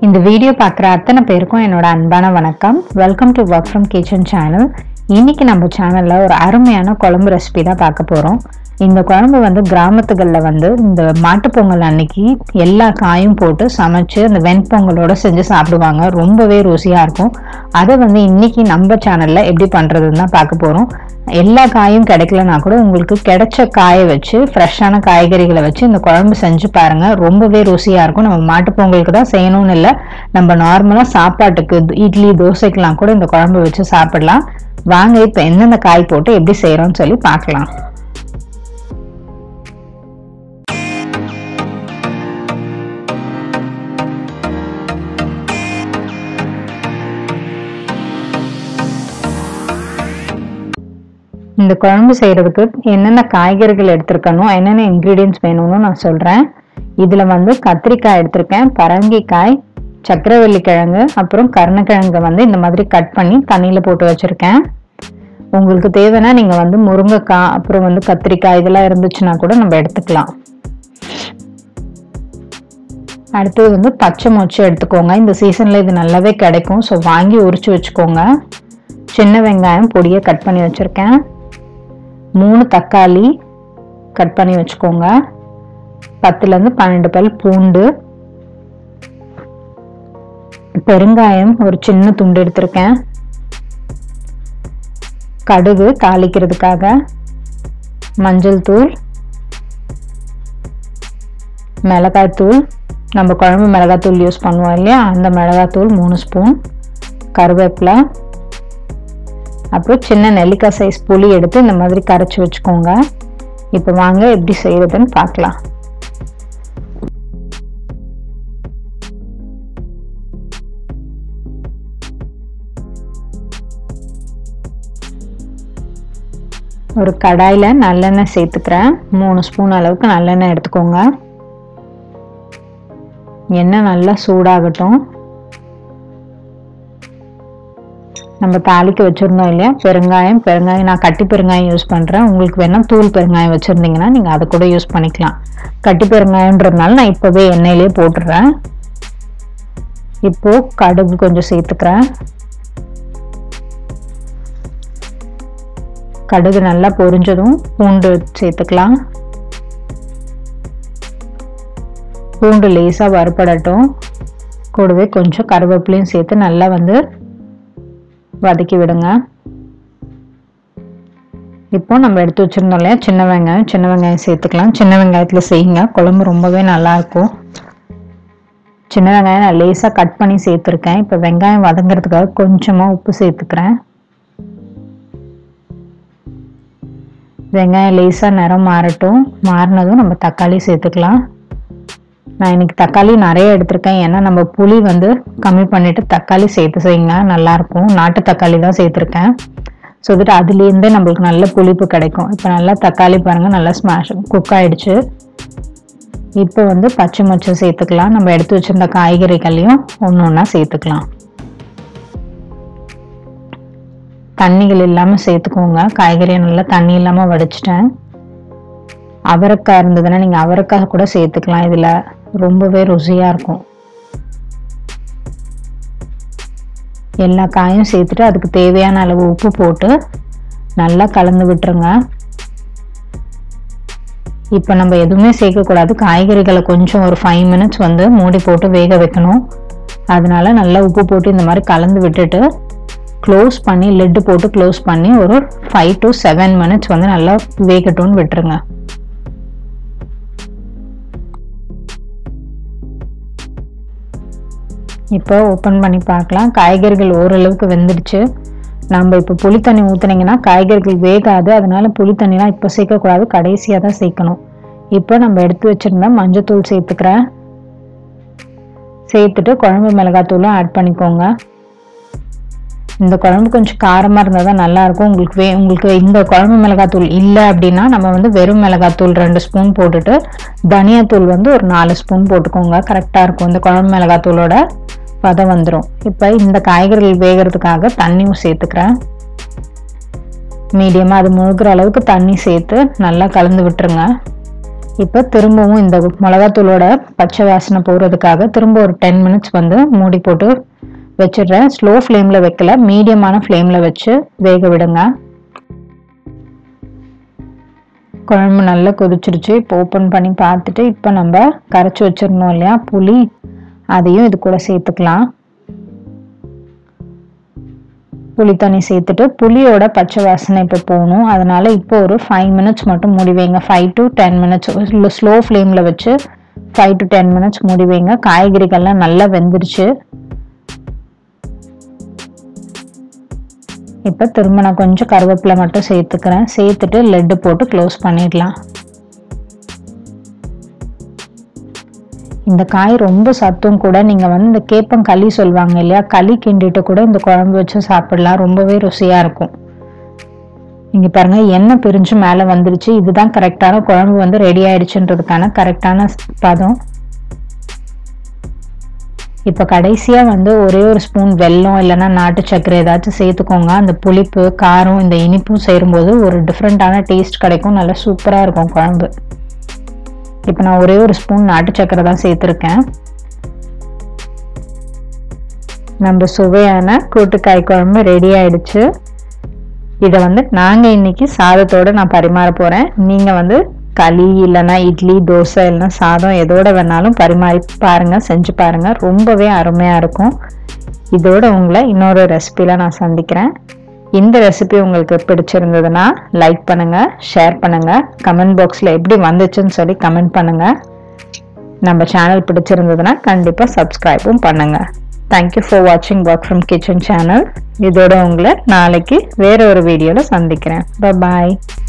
இந்த வீடியோ பார்க்குற அத்தனை பேருக்கும் என்னோட அன்பான வணக்கம் welcome to work from kitchen channel இன்னைக்கு நம்ம சேனலில் ஒரு அருமையான குழம்பு ரெசிபி தான் பார்க்க போகிறோம் இந்த குழம்பு வந்து கிராமத்துகளில் வந்து இந்த மாட்டுப்பொங்கல் அன்னைக்கு எல்லா காயும் போட்டு சமைச்சு அந்த வெண்பொங்கலோட செஞ்சு சாப்பிடுவாங்க ரொம்பவே ருசியாக இருக்கும் அதை வந்து இன்னைக்கு நம்ம சேனலில் எப்படி பண்ணுறதுன்னு தான் பார்க்க போகிறோம் எல்லா காயும் கிடைக்கலனா கூட உங்களுக்கு கிடைச்ச காயை வச்சு ஃப்ரெஷ்ஷான காய்கறிகளை வச்சு இந்த குழம்பு செஞ்சு பாருங்க ரொம்பவே ருசியாக இருக்கும் நம்ம மாட்டுப் பொங்கலுக்கு தான் செய்யணும்னு இல்லை நம்ம நார்மலாக சாப்பாட்டுக்கு இட்லி தோசைக்கெலாம் கூட இந்த குழம்பு வச்சு சாப்பிடலாம் வாங்க இப்போ எந்தெந்த காய் போட்டு எப்படி செய்கிறோம்னு சொல்லி பார்க்கலாம் இந்த குழம்பு செய்கிறதுக்கு என்னென்ன காய்கறிகள் எடுத்துருக்கணும் என்னென்ன இன்க்ரீடியன்ஸ் வேணும்னு நான் சொல்கிறேன் இதில் வந்து கத்திரிக்காய் எடுத்திருக்கேன் பரங்கிக்காய் சக்கரவள்ளி கிழங்கு அப்புறம் கருணக்கிழங்கு வந்து இந்த மாதிரி கட் பண்ணி தண்ணியில் போட்டு வச்சுருக்கேன் உங்களுக்கு தேவைன்னா நீங்கள் வந்து முருங்கைக்காய் அப்புறம் வந்து கத்திரிக்காய் இதெல்லாம் இருந்துச்சுன்னா கூட நம்ம எடுத்துக்கலாம் அடுத்தது வந்து பச்சை மொச்சு எடுத்துக்கோங்க இந்த சீசனில் இது நல்லாவே கிடைக்கும் ஸோ வாங்கி உரிச்சு வச்சுக்கோங்க சின்ன வெங்காயம் பொடியை கட் பண்ணி வச்சுருக்கேன் மூணு தக்காளி கட் பண்ணி வச்சுக்கோங்க பத்துலேருந்து பன்னெண்டு பல் பூண்டு பெருங்காயம் ஒரு சின்ன துண்டு எடுத்திருக்கேன் கடுகு தாளிக்கிறதுக்காக மஞ்சள் தூள் மிளகாய் தூள் நம்ம குழம்பு மிளகாத்தூள் யூஸ் பண்ணுவோம் இல்லையா அந்த மிளகாத்தூள் மூணு ஸ்பூன் கருவேப்பிலை அப்புறம் சின்ன நெல்லிக்காய் சைஸ் புளி எடுத்து இந்த மாதிரி கரைச்சி வச்சுக்கோங்க இப்போ வாங்க எப்படி செய்யறதுன்னு பார்க்கலாம் ஒரு கடாயில் நல்லெண்ணெய் சேர்த்துக்கிறேன் மூணு ஸ்பூன் அளவுக்கு நல்லெண்ணெய் எடுத்துக்கோங்க எண்ணெய் நல்லா சூடாகட்டும் நம்ம தாளிக்க வச்சுருந்தோம் இல்லையா பெருங்காயம் பெருங்காயம் நான் கட்டி பெருங்காயம் யூஸ் பண்ணுறேன் உங்களுக்கு வேணால் தூள் பெருங்காயம் வச்சுருந்தீங்கன்னா நீங்கள் அதை கூட யூஸ் பண்ணிக்கலாம் கட்டி பெருங்காயன்றதுனால நான் இப்போவே எண்ணெயிலே போட்டுடுறேன் இப்போது கடுகு கொஞ்சம் சேர்த்துக்கிறேன் கடுகு நல்லா பொரிஞ்சதும் பூண்டு சேர்த்துக்கலாம் பூண்டு லேசாக வறுபடட்டும் கூடவே கொஞ்சம் கருவேப்பிலையும் சேர்த்து நல்லா வந்து வதக்கி விடுங்க இப்போ நம்ம எடுத்து வச்சுருந்தோம் இல்லையா சின்ன வெங்காயம் சின்ன வெங்காயம் சேர்த்துக்கலாம் சின்ன வெங்காயத்தில் செய்யுங்க குழம்பு ரொம்பவே நல்லாயிருக்கும் சின்ன வெங்காயம் நான் லேசாக கட் பண்ணி சேர்த்துருக்கேன் இப்போ வெங்காயம் வதங்கிறதுக்காக கொஞ்சமாக உப்பு சேர்த்துக்கிறேன் வெங்காயம் லேசாக நிறம் மாறட்டும் மாறினதும் நம்ம தக்காளி சேர்த்துக்கலாம் நான் இன்னைக்கு தக்காளி நிறைய எடுத்திருக்கேன் ஏன்னா நம்ம புளி வந்து கம்மி பண்ணிட்டு தக்காளி சேர்த்து செய்யுங்க நல்லாயிருக்கும் நாட்டு தக்காளி தான் சேர்த்துருக்கேன் ஸோ தட் அதுலேருந்தே நம்மளுக்கு நல்ல புளிப்பு கிடைக்கும் இப்போ நல்லா தக்காளி பாருங்கள் நல்லா ஸ்மாஷ் குக் ஆயிடுச்சு இப்போ வந்து பச்சை மொச்சை சேர்த்துக்கலாம் நம்ம எடுத்து வச்சிருந்த காய்கறிகளையும் ஒன்று ஒன்றா சேர்த்துக்கலாம் தண்ணிகள் இல்லாமல் சேர்த்துக்கோங்க காய்கறியை நல்லா தண்ணி இல்லாமல் வடிச்சிட்டேன் அவரைக்காய் இருந்ததுன்னா நீங்கள் அவரைக்காய் கூட சேர்த்துக்கலாம் இதில் ரொம்பவே ருசியாக இருக்கும் எல்லா காயும் சேர்த்துட்டு அதுக்கு தேவையான அளவு உப்பு போட்டு நல்லா கலந்து விட்டுருங்க இப்போ நம்ம எதுவுமே சேர்க்கக்கூடாது காய்கறிகளை கொஞ்சம் ஒரு ஃபைவ் மினிட்ஸ் வந்து மூடி போட்டு வேக வைக்கணும் அதனால நல்லா உப்பு போட்டு இந்த மாதிரி கலந்து விட்டுட்டு க்ளோஸ் பண்ணி லெட்டு போட்டு க்ளோஸ் பண்ணி ஒரு ஃபைவ் டு செவன் மினிட்ஸ் வந்து நல்லா வேகட்டும்னு விட்டுருங்க இப்போ ஓப்பன் பண்ணி பார்க்கலாம் காய்கறிகள் ஓரளவுக்கு வெந்துடுச்சு நம்ம இப்போ புளி தண்ணி ஊற்றுனீங்கன்னா காய்கறிகள் வேகாது அதனால புளி தண்ணிலாம் இப்போ சேர்க்கக்கூடாது கடைசியாக தான் சேர்க்கணும் இப்போ நம்ம எடுத்து வச்சுருந்தா மஞ்சத்தூள் சேர்த்துக்கிறேன் சேர்த்துட்டு குழம்பு மிளகாத்தூளும் ஆட் பண்ணிக்கோங்க இந்த குழம்பு கொஞ்சம் காரமாக இருந்தால் தான் நல்லாயிருக்கும் உங்களுக்கு வே உங்களுக்கு இந்த குழம்பு மிளகாத்தூள் இல்லை அப்படின்னா நம்ம வந்து வெறும் மிளகாத்தூள் ரெண்டு ஸ்பூன் போட்டுட்டு தனியாத்தூள் வந்து ஒரு நாலு ஸ்பூன் போட்டுக்கோங்க கரெக்டாக இருக்கும் இந்த குழம்பு மிளகாத்தூளோட பதம் வந்துடும் இப்போ இந்த காய்கறிகள் வேகிறதுக்காக தண்ணியும் சேர்த்துக்கிறேன் மீடியமாக அது முழுகிற அளவுக்கு தண்ணி சேர்த்து நல்லா கலந்து விட்டுருங்க இப்போ திரும்பவும் இந்த மிளகாத்தூளோட பச்சை வாசனை போகிறதுக்காக திரும்ப ஒரு டென் மினிட்ஸ் வந்து மூடி போட்டு வச்சிடுறேன் ஸ்லோ ஃப்ளேமில் வைக்கல மீடியமான ஃப்ளேமில் வச்சு வேக விடுங்க குழம்பு நல்லா கொதிச்சிருச்சு இப்போ ஓப்பன் பண்ணி பார்த்துட்டு இப்போ நம்ம கரைச்சி வச்சிருந்தோம் இல்லையா புளி அதையும் இது கூட சேர்த்துக்கலாம் புளி தண்ணி சேர்த்துட்டு புளியோட பச்சை வாசனை இப்போ போகணும் அதனால இப்போ ஒரு ஃபைவ் மினிட்ஸ் மட்டும் மூடி வைங்க five to ten minutes slow ஃப்ளேமில் வச்சு ஃபைவ் டு டென் மினிட்ஸ் மூடி வைங்க காய்கறிகள்லாம் நல்லா வெந்துருச்சு இப்போ திரும்ப நான் கொஞ்சம் கருவேப்பிலை மட்டும் சேர்த்துக்கிறேன் சேர்த்துட்டு லெட்டு போட்டு க்ளோஸ் பண்ணிடலாம் இந்த காய் ரொம்ப சத்தும் கூட நீங்கள் வந்து இந்த கேப்பம் களி சொல்லுவாங்க இல்லையா களி கிண்டிட்டு கூட இந்த குழம்பு வச்சு சாப்பிடலாம் ரொம்பவே ருசியாக இருக்கும் இங்கே பாருங்க எண்ணெய் பிரிஞ்சு மேலே வந்துருச்சு இதுதான் கரெக்டான குழம்பு வந்து ரெடி ஆயிடுச்சுன்றதுக்கான கரெக்டான பதம் இப்போ கடைசியாக வந்து ஒரே ஒரு ஸ்பூன் வெல்லம் இல்லைன்னா நாட்டு சர்க்கரை ஏதாச்சும் சேர்த்துக்கோங்க அந்த புளிப்பு காரம் இந்த இனிப்பும் சேரும்போது ஒரு டிஃப்ரெண்ட்டான டேஸ்ட் கிடைக்கும் நல்லா சூப்பராக இருக்கும் குழம்பு இப்போ நான் ஒரே ஒரு ஸ்பூன் நாட்டு சர்க்கரை தான் சேர்த்துருக்கேன் நம்ம சுவையான கூட்டுக்காய் குழம்பு ரெடி ஆயிடுச்சு இதை வந்து நாங்கள் இன்னைக்கு சாதத்தோடு நான் பரிமாற போகிறேன் நீங்கள் வந்து களி இல்லைன்னா இட்லி தோசை இல்லைன்னா சாதம் எதோட வேணாலும் பரிமாறி பாருங்கள் செஞ்சு பாருங்கள் ரொம்பவே அருமையாக இருக்கும் இதோட உங்களை இன்னொரு ரெசிபியில் நான் சந்திக்கிறேன் இந்த ரெசிபி உங்களுக்கு பிடிச்சிருந்ததுன்னா லைக் பண்ணுங்கள் ஷேர் பண்ணுங்கள் கமெண்ட் பாக்ஸில் எப்படி வந்துச்சுன்னு சொல்லி கமெண்ட் பண்ணுங்கள் நம்ம சேனல் பிடிச்சிருந்ததுன்னா கண்டிப்பாக சப்ஸ்கிரைபும் பண்ணுங்கள் தேங்க்யூ ஃபார் வாட்சிங் ஒர்க் ஃப்ரம் கிச்சன் சேனல் இதோட உங்களை நாளைக்கு வேற ஒரு வீடியோவில் சந்திக்கிறேன் பாய்